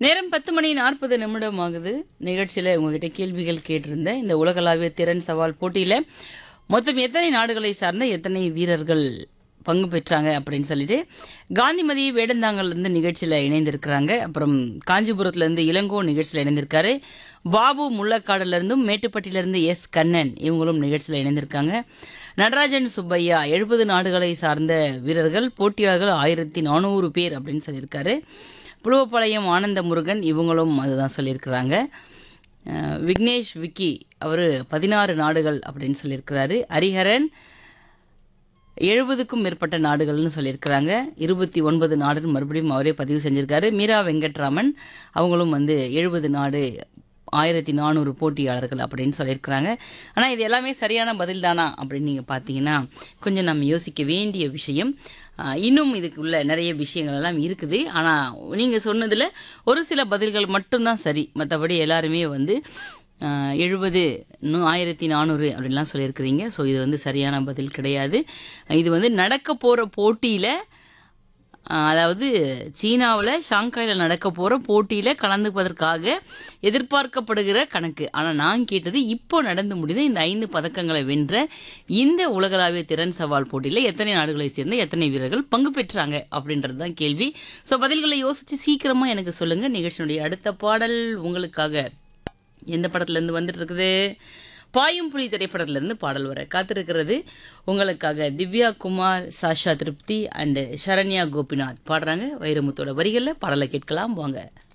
நேரம் பத்து மணி நாற்பது நிமிடம் ஆகுது நிகழ்ச்சியில் உங்ககிட்ட கேள்விகள் கேட்டிருந்தேன் இந்த உலகளாவிய திறன் சவால் போட்டியில் மொத்தம் எத்தனை நாடுகளை சார்ந்த எத்தனை வீரர்கள் பங்கு பெற்றாங்க அப்படின்னு சொல்லிட்டு காந்திமதி வேடந்தாங்கல்லேருந்து நிகழ்ச்சியில் இணைந்திருக்கிறாங்க அப்புறம் காஞ்சிபுரத்துலேருந்து இளங்கோ நிகழ்ச்சியில் இணைந்திருக்காரு பாபு முள்ளக்காடுலேருந்தும் மேட்டுப்பட்டியிலேருந்து எஸ் கண்ணன் இவங்களும் நிகழ்ச்சியில் இணைந்திருக்காங்க நடராஜன் சுப்பையா எழுபது நாடுகளை சார்ந்த வீரர்கள் போட்டியாளர்கள் ஆயிரத்தி நானூறு பேர் அப்படின்னு சொல்லியிருக்காரு புலுவப்பாளையம் ஆனந்த முருகன் இவங்களும் அதுதான் சொல்லியிருக்கிறாங்க அஹ் விக்னேஷ் விக்கி அவர் பதினாறு நாடுகள் அப்படின்னு சொல்லியிருக்கிறாரு ஹரிஹரன் எழுபதுக்கும் மேற்பட்ட நாடுகள்னு சொல்லியிருக்கிறாங்க இருபத்தி ஒன்பது நாடுன்னு மறுபடியும் அவரே பதிவு செஞ்சிருக்காரு மீரா வெங்கட்ராமன் அவங்களும் வந்து எழுபது நாடு ஆயிரத்தி நானூறு போட்டியாளர்கள் அப்படின்னு சொல்லியிருக்கிறாங்க ஆனால் இது எல்லாமே சரியான பதில் தானா அப்படின்னு நீங்கள் பார்த்தீங்கன்னா கொஞ்சம் நம்ம யோசிக்க வேண்டிய விஷயம் ஆஹ் இன்னும் இதுக்குள்ள நிறைய விஷயங்கள் எல்லாம் இருக்குது ஆனால் நீங்கள் சொன்னதில் ஒரு சில பதில்கள் மட்டும்தான் சரி மற்றபடி எல்லாருமே வந்து எழுபது இன்னும் ஆயிரத்தி நானூறு அப்படின்லாம் சொல்லியிருக்கிறீங்க ஸோ இது வந்து சரியான பதில் கிடையாது இது வந்து நடக்க போகிற போட்டியில் அதாவது சீனாவில் ஷாங்காயில் நடக்க போகிற போட்டியில் கலந்துப்பதற்காக எதிர்பார்க்கப்படுகிற கணக்கு ஆனால் நான் கேட்டது இப்போ நடந்து முடிந்த இந்த ஐந்து பதக்கங்களை வென்ற இந்த உலகளாவிய திறன் சவால் போட்டியில் எத்தனை நாடுகளை சேர்ந்த எத்தனை வீரர்கள் பங்கு பெற்றாங்க அப்படின்றது தான் கேள்வி ஸோ பதில்களை யோசித்து சீக்கிரமாக எனக்கு சொல்லுங்கள் நிகழ்ச்சியினுடைய அடுத்த பாடல் உங்களுக்காக எந்த படத்துலேருந்து வந்துட்டு இருக்குது பாயும் புலி திரைப்படத்திலிருந்து பாடல் வர காத்திருக்கிறது உங்களுக்காக திவ்யா குமார் சாஷா திருப்தி அண்ட் சரண்யா கோபிநாத் பாடுறாங்க வைரமுத்தோட வரிகளில் பாடலை கேட்கலாம் வாங்க